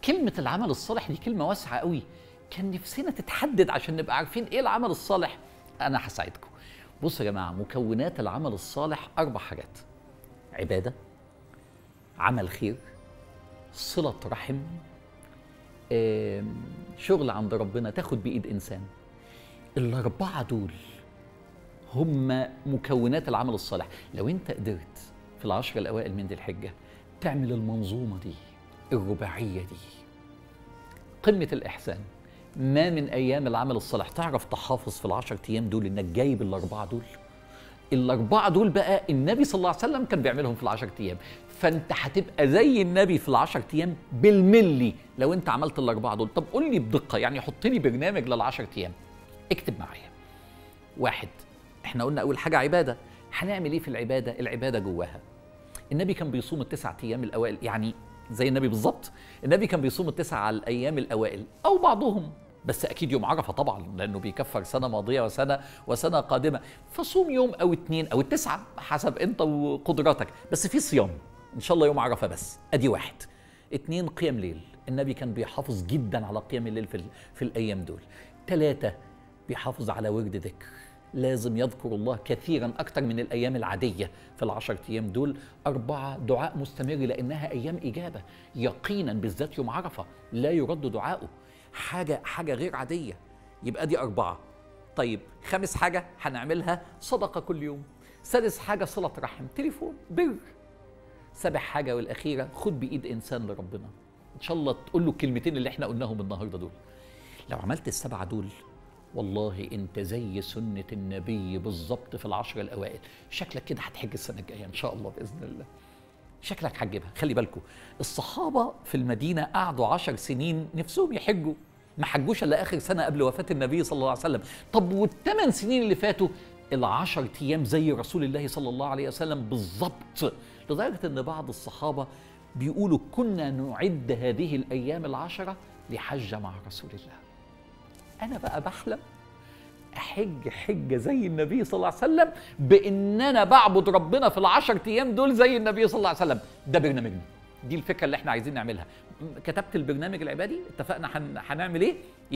كلمة العمل الصالح دي كلمة واسعة قوي كان نفسنا تتحدد عشان نبقى عارفين ايه العمل الصالح انا هساعدكم بصوا يا جماعة مكونات العمل الصالح اربع حاجات عبادة عمل خير صلة رحم آم، شغل عند ربنا تاخد بإيد إنسان الأربعة دول هم مكونات العمل الصالح لو أنت قدرت في العشر الأوائل من ذي الحجة تعمل المنظومة دي الرباعية دي قمة الإحسان ما من أيام العمل الصالح تعرف تحافظ في العشر أيام دول إنك جايب الأربعة دول الأربعة دول بقى النبي صلى الله عليه وسلم كان بيعملهم في العشر أيام فأنت هتبقى زي النبي في العشر أيام بالملي لو أنت عملت الأربعة دول طب قول لي بدقة يعني حط لي برنامج للعشر أيام اكتب معايا واحد احنا قلنا أول حاجة عبادة هنعمل إيه في العبادة العبادة جواها النبي كان بيصوم التسعة أيام الأوائل يعني زي النبي بالظبط النبي كان بيصوم التسعة على الأيام الأوائل أو بعضهم بس أكيد يوم عرفة طبعا لأنه بيكفر سنة ماضية وسنة وسنة قادمة فصوم يوم أو اتنين أو التسعة حسب أنت وقدراتك بس في صيام إن شاء الله يوم عرفة بس أدي واحد اتنين قيام ليل النبي كان بيحافظ جدا على قيام الليل في, ال- في الأيام دول ثلاثة بيحافظ على ورد ذكر لازم يذكر الله كثيرا أكثر من الأيام العادية في العشر أيام دول أربعة دعاء مستمر لأنها أيام إجابة يقينا بالذات يوم عرفة لا يرد دعاؤه حاجة حاجة غير عادية يبقى دي أربعة طيب خامس حاجة هنعملها صدقة كل يوم سادس حاجة صلة رحم تليفون بر سابع حاجة والأخيرة خد بإيد إنسان لربنا إن شاء الله تقول له الكلمتين اللي إحنا قلناهم النهاردة دول لو عملت السبعة دول والله انت زي سنة النبي بالظبط في العشر الأوائل شكلك كده هتحج السنة الجاية إن شاء الله بإذن الله شكلك هتجيبها خلي بالكم الصحابة في المدينة قعدوا عشر سنين نفسهم يحجوا ما حجوش إلا آخر سنة قبل وفاة النبي صلى الله عليه وسلم طب والثمان سنين اللي فاتوا العشر أيام زي رسول الله صلى الله عليه وسلم بالظبط لدرجة أن بعض الصحابة بيقولوا كنا نعد هذه الأيام العشرة لحجة مع رسول الله انا بقى بحلم احج حجه زي النبي صلى الله عليه وسلم بان انا بعبد ربنا في العشر ايام دول زي النبي صلى الله عليه وسلم ده برنامجنا دي الفكره اللي احنا عايزين نعملها م- كتبت البرنامج العبادي اتفقنا هن- هنعمل ايه